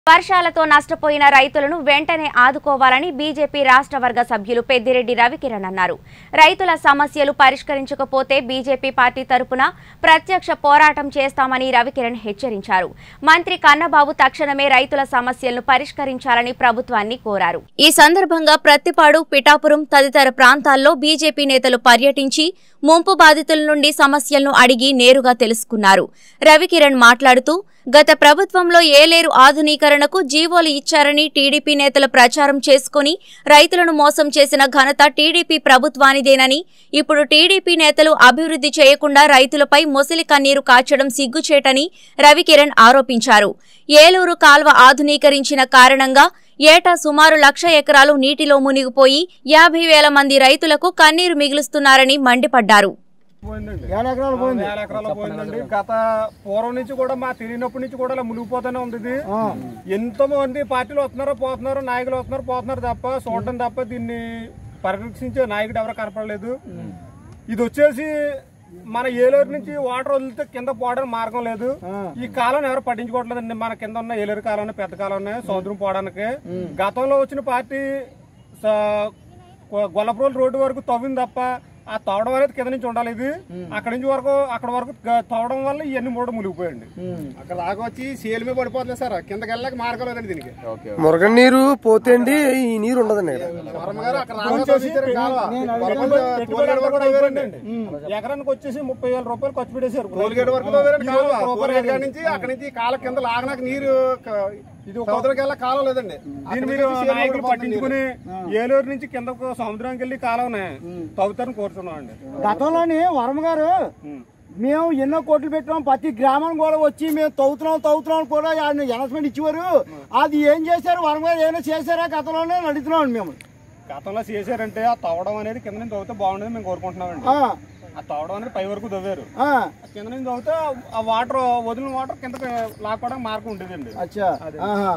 వర్షాలతో నష్టపోయిన రైతులను వెంటనే ఆదుకోవాలని బీజేపీ రాష్ట్ర వర్గ సభ్యులు పెద్దిరెడ్డి రవికిరణ్ అన్నారు రైతుల సమస్యలు పరిష్కరించకపోతే బీజేపీ పార్టీ తరపున ప్రత్యక్ష పోరాటం చేస్తామని రవికిరణ్ హెచ్చరించారు మంత్రి కన్నబాబు తక్షణమే రైతుల సమస్యలను పరిష్కరించాలని ప్రభుత్వాన్ని కోరారు ఈ సందర్భంగా ప్రత్తిపాడు పిఠాపురం తదితర ప్రాంతాల్లో బీజేపీ నేతలు పర్యటించి ముంపు బాధితుల నుండి సమస్యలను అడిగి నేరుగా తెలుసుకున్నారు రవికిరణ్ మాట్లాడుతూ గత ప్రభుత్వంలో ఏలేరు ఆధునీకరణకు జీవోలు ఇచ్చారని టీడీపీ నేతలు ప్రచారం చేసుకుని రైతులను మోసం చేసిన ఘనత టీడీపీ ప్రభుత్వానిదేనని ఇప్పుడు టీడీపీ నేతలు అభివృద్ధి చేయకుండా రైతులపై ముసలి కన్నీరు కాచడం సిగ్గుచేటని రవికిరణ్ ఆరోపించారు ఏలూరు కాల్వ ఆధునీకరించిన కారణంగా ఏటా సుమారు లక్ష ఎకరాలు నీటిలో మునిగిపోయి యాభై వేల మంది రైతులకు కన్నీరు మిగులుస్తున్నారని మండిపడ్డారు పోయిందండి ఏడు ఎకరాలు పోయింది వేల ఎకరాలు పోయిందండి గత పూర్వం నుంచి కూడా మా తెలియనప్పటి నుంచి కూడా ఇలా మునిగిపోతూనే ఉంది ఇది ఎంతో మంది పార్టీలు వస్తున్నారు పోతున్నారు నాయకులు వస్తున్నారు పోతున్నారు తప్ప చూడటం తప్ప దీన్ని పరిరక్షించే నాయకుడు ఎవరు కనపడలేదు ఇది వచ్చేసి మన ఏలూరు నుంచి వాటర్ వదిలితే కింద పోవడానికి మార్గం లేదు ఈ కాలం ఎవరు పట్టించుకోవట్లేదండి మన కింద ఉన్న ఏలూరు కాలం ఉన్నాయి, పెద్ద కాలం ఉన్నాయి సముద్రం పోవడానికి గతంలో వచ్చిన పార్టీ స- గొల్లప్రోలు రోడ్డు వరకు తవ్వింది తప్ప ఆ తవ్వడం అనేది కింద నుంచి ఉండాలి ఇది అక్కడ నుంచి వరకు అక్కడ వరకు గ- తవ్వడం వల్ల ఇవన్నీ మూడు మునిగిపోయండి అక్కడ దాకా వచ్చి సేల్ మీద పడిపోతుంది సార్ కిందకి వెళ్ళక మార్గం లేదండి దీనికి మురగ నీరు పోతే అండి ఈ నీరు ఉండదండి ఇక్కడ వర్మ గారు అక్కడ రాగా వచ్చేసి తవ్వించారు కాలువ. పెట్టుబడి పెట్టుబడి అంతా కూడా అయిపోయిందండి. ఎకరానికి వచ్చేసి ముప్పై వేల రూపాయలు ఖర్చు పెట్టేశారు టోల్గేట్ వరకు తవ్వారండి ఈ కాలువ. రోజు రూపాయలు టోల్గేట్ కాడ నుంచి అక్కడ నుంచి కాల కింద లాగనాక నీరు క- ఇది ఒక సముద్రంకి వెళ్ళక కాలం లేదండి దీన్ని మీరు నాయకులు పట్టించుకుని ఏలూరు నుంచి కిందకు సముద్రానికి వెళ్ళి కాలంనే తవ్వుతారని కోరుతున్నాం అండి గతంలోని వర్మ గారు మేము ఎన్నో కోట్లు పెట్టాం ప్రతి గ్రామం కూడా వచ్చి మేము తవ్వుతున్నాం తవ్వుతున్నాం కూడా ఆయన అనౌన్స్మెంట్ ఇచ్చేవారు అది ఏం చేశారు వర్మ గారు ఏమైనా చేశారా గతంలోనే అడుగుతున్నాం మేము గతంలో చేశారంటే ఆ తవ్వడం అనేది కింద నుంచి తవ్వుతే బాగుండేది మేము కోరుకుంటున్నామండి ఆ, ఆ తవ్వడం అనేది పై వరకు తవ్వారు ఆ, ఆ కింద నుంచి తవ్వుతే ఆ వాటర్ వదిలిన వాటర్ కిందకి లాక్కోవడానికి మార్గం ఉండేదండి అచ్చా ఆహా.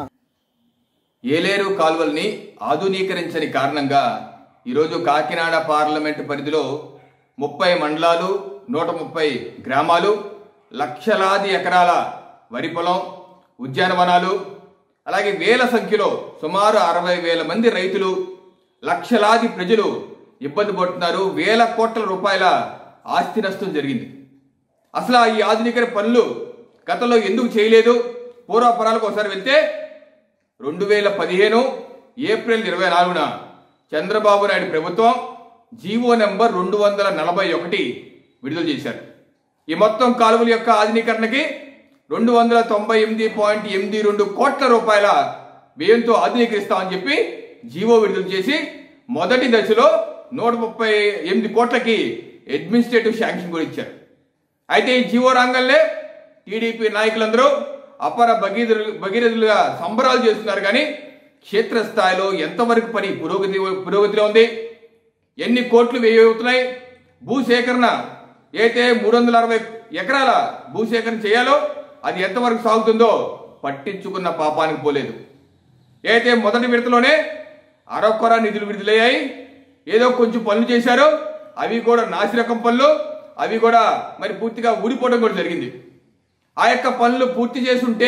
ఏలేరు కాలువల్ని ఆధునీకరించని కారణంగా ఈరోజు కాకినాడ పార్లమెంటు పరిధిలో ముప్పై మండలాలు నూట ముప్పై గ్రామాలు లక్షలాది ఎకరాల వరి పొలం ఉద్యానవనాలు అలాగే వేల సంఖ్యలో సుమారు అరవై వేల మంది రైతులు లక్షలాది ప్రజలు ఇబ్బంది పడుతున్నారు వేల కోట్ల రూపాయల ఆస్తి నష్టం జరిగింది అసలు ఈ ఆధునికర పనులు గతంలో ఎందుకు చేయలేదు పూర్వపరాలకు ఒకసారి వెళ్తే రెండు వేల పదిహేను ఏప్రిల్ ఇరవై నాలుగున చంద్రబాబు నాయుడు ప్రభుత్వం జీవో నెంబర్ రెండు వందల నలభై ఒకటి విడుదల చేశారు ఈ మొత్తం కాలువల యొక్క ఆధునీకరణకి రెండు వందల తొంభై ఎనిమిది పాయింట్ ఎనిమిది రెండు కోట్ల రూపాయల వ్యయంతో ఆధునీకరిస్తామని చెప్పి జీవో విడుదల చేసి మొదటి దశలో నూట ముప్పై ఎనిమిది కోట్లకి అడ్మినిస్ట్రేటివ్ శాంక్షన్ కూడా ఇచ్చారు అయితే ఈ జీవో రంగంలో టీడీపీ నాయకులందరూ అపర భగీరథులు భగీరథులుగా సంబరాలు చేస్తున్నారు కానీ క్షేత్రస్థాయిలో ఎంతవరకు పని పురోగతి పురోగతిలో ఉంది ఎన్ని కోట్లు వ్యయవుతున్నాయి భూసేకరణ అయితే మూడు వందల అరవై ఎకరాల భూసేకరణ చేయాలో అది ఎంతవరకు సాగుతుందో పట్టించుకున్న పాపానికి పోలేదు అయితే మొదటి విడతలోనే అరకొర నిధులు విడుదలయ్యాయి ఏదో కొంచెం పనులు చేశారు అవి కూడా నాసిరకం పనులు అవి కూడా మరి పూర్తిగా ఊడిపోవడం కూడా జరిగింది ఆ యొక్క పనులు పూర్తి చేసుంటే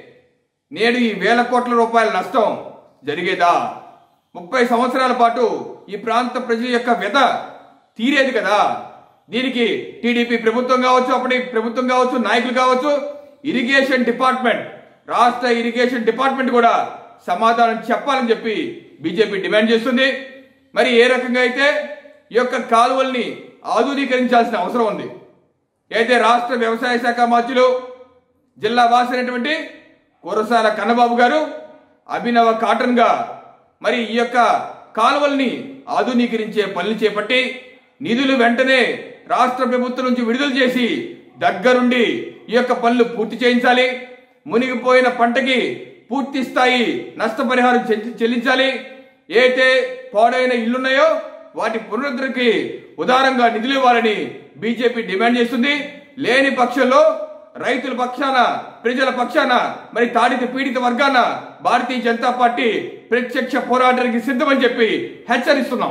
నేడు ఈ వేల కోట్ల రూపాయల నష్టం జరిగేదా ముప్పై సంవత్సరాల పాటు ఈ ప్రాంత ప్రజల యొక్క వ్యధ తీరేది కదా దీనికి టీడీపీ ప్రభుత్వం కావచ్చు అప్పటి ప్రభుత్వం కావచ్చు నాయకులు కావచ్చు ఇరిగేషన్ డిపార్ట్మెంట్ రాష్ట్ర ఇరిగేషన్ డిపార్ట్మెంట్ కూడా సమాధానం చెప్పాలని చెప్పి బీజేపీ డిమాండ్ చేస్తుంది మరి ఏ రకంగా అయితే ఈ యొక్క కాలువల్ని ఆధునీకరించాల్సిన అవసరం ఉంది అయితే రాష్ట్ర వ్యవసాయ శాఖ మంత్రులు జిల్లా వాసినటువంటి కురసాల కన్నబాబు గారు అభినవ కాటన్ గా మరి ఈ యొక్క కాలువల్ని ఆధునీకరించే పనులు చేపట్టి నిధులు వెంటనే రాష్ట్ర ప్రభుత్వం నుంచి విడుదల చేసి దగ్గరుండి ఈ యొక్క పనులు పూర్తి చేయించాలి మునిగిపోయిన పంటకి పూర్తి స్థాయి నష్టపరిహారం చెల్లి- చెల్లించాలి ఏదైతే పాడైన ఇల్లున్నాయో వాటి పునరుద్ధరణకి ఉదారంగా నిధులు ఇవ్వాలని బీజేపీ డిమాండ్ చేస్తుంది లేని పక్షంలో రైతుల పక్షాన ప్రజల పక్షాన మరి తాడిత పీడిత వర్గాన భారతీయ జనతా పార్టీ ప్రత్యక్ష పోరాటానికి సిద్ధమని చెప్పి హెచ్చరిస్తున్నాం